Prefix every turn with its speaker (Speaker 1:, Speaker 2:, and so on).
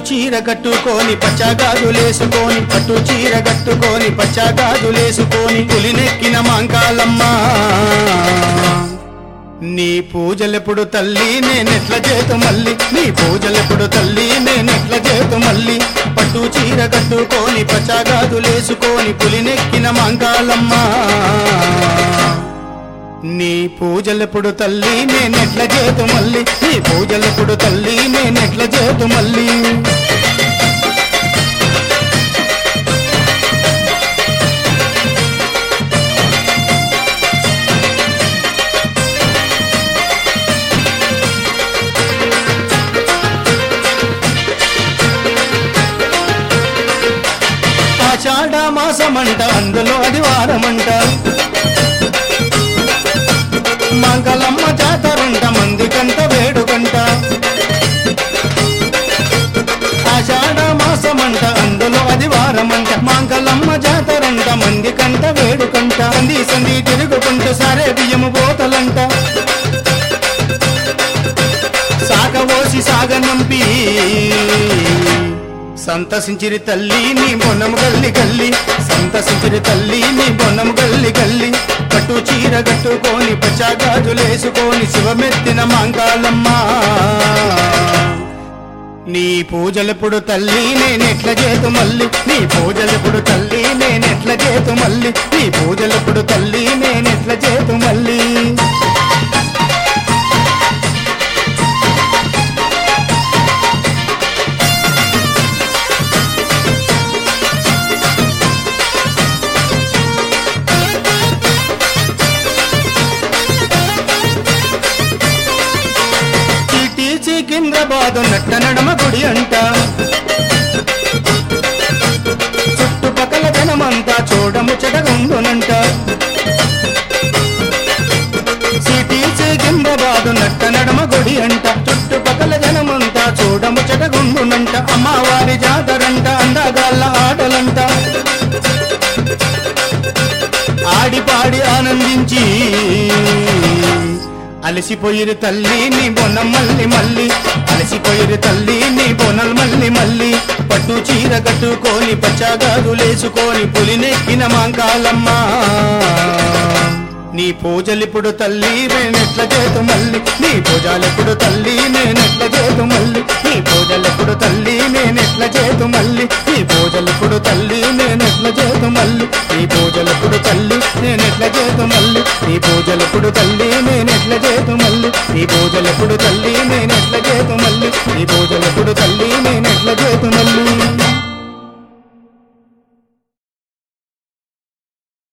Speaker 1: చీర కట్టుకొని పచ్చగాజులేసుకొని పట్టు చీర కట్టుకొని పచ్చగాజులేసుకొని పులినెక్కిన మాంకాలమ్మ నీ పూజలెప్పుడు తల్లి నేనెట్ల చేతు మళ్ళీ నీ పూజలెప్పుడు తల్లి నేనెట్ల చేతు మళ్ళీ పట్టు చీర కట్టుకొని పచ్చగాజులేసుకొని పులినెక్కిన మాంకాలమ్మ నీ పూజలెప్పుడు తల్లి నేనెట్ల చేతు మళ్ళీ నీ పూజలెప్పుడు తల్లి నేనెట్ల చేతు మళ్ళీ ఆషాఢ మాసమంట అందులో అది వారమంట మంగళమ్మ జాతరంట మందికంట వేడుకంట ఆషాఢ మాసమంట అందులో అది వారమంట మంగళమ్మ జాతరంట మందికంట వేడుకంట సంధి సంధి తిరుగుకుంటూ సరే బియ్యము పోతలంట సాగవోసి సాగనంపి సంతసించిరి తల్లి నీ బొన్నము గల్లి గల్లి సంతసించిరి తల్లి నీ బొన్నము గల్లి గల్లి కట్టు చీర కట్టుకొని పచ్చాగాజులేసుకొని శివమెత్తిన మాంకాలమ్మ నీ పూజలెప్పుడు తల్లి నేనెట్ల చేతు మళ్ళీ నీ పూజలెప్పుడు తల్లి నేనెట్ల చేతు మళ్ళీ నీ పూజలెప్పుడు తల్లి నేనెట్ల చేతు మళ్ళీ చీటీ సికింద్రాబాద్ నట్ట నడమ గుడి అంట చుట్టుపక్కల జనమంతా చూడముచ్చటగుండునంట సిటీ సికింద్రాబాద్ నట్ట నడమ గుడి అంట చుట్టుపక్కల జనమంతా చూడముచ్చటగుండునంట అమ్మవారి జాతరంట అందగాళ్ళ ఆటలంట ఆడి పాడి ఆనందించి అలసిపోయిరు తల్లి నీ బొనం మల్లి మల్లి అలసిపోయిరు తల్లి నీ బొనల్ మల్లి మల్లి పట్టు చీర కట్టుకొని పచ్చగాజులేసుకొని పులినెక్కిన మాంకాలమ్మ నీ పూజలిప్పుడు తల్లి నేనెట్ల చేతు మల్లి నీ పూజలెప్పుడు తల్లి నేనెట్ల చేతు మల్లి నీ పూజలెప్పుడు తల్లి నేనెట్ల చేతు మల్లి నీ పూజలెప్పుడు తల్లి నేనెట్ల చేతు మల్లి నీ పూజలెప్పుడు తల్లి నేనెట్ల చేతు మల్లి నీ పూజలెప్పుడు తల్లి నేనెట్ల చేతు మల్లి నీ పూజలెప్పుడు తల్లి నేనెట్ల చేతు మల్లి నీ పూజలెప్పుడు తల్లి నేనెట్ల చేతు మల్లి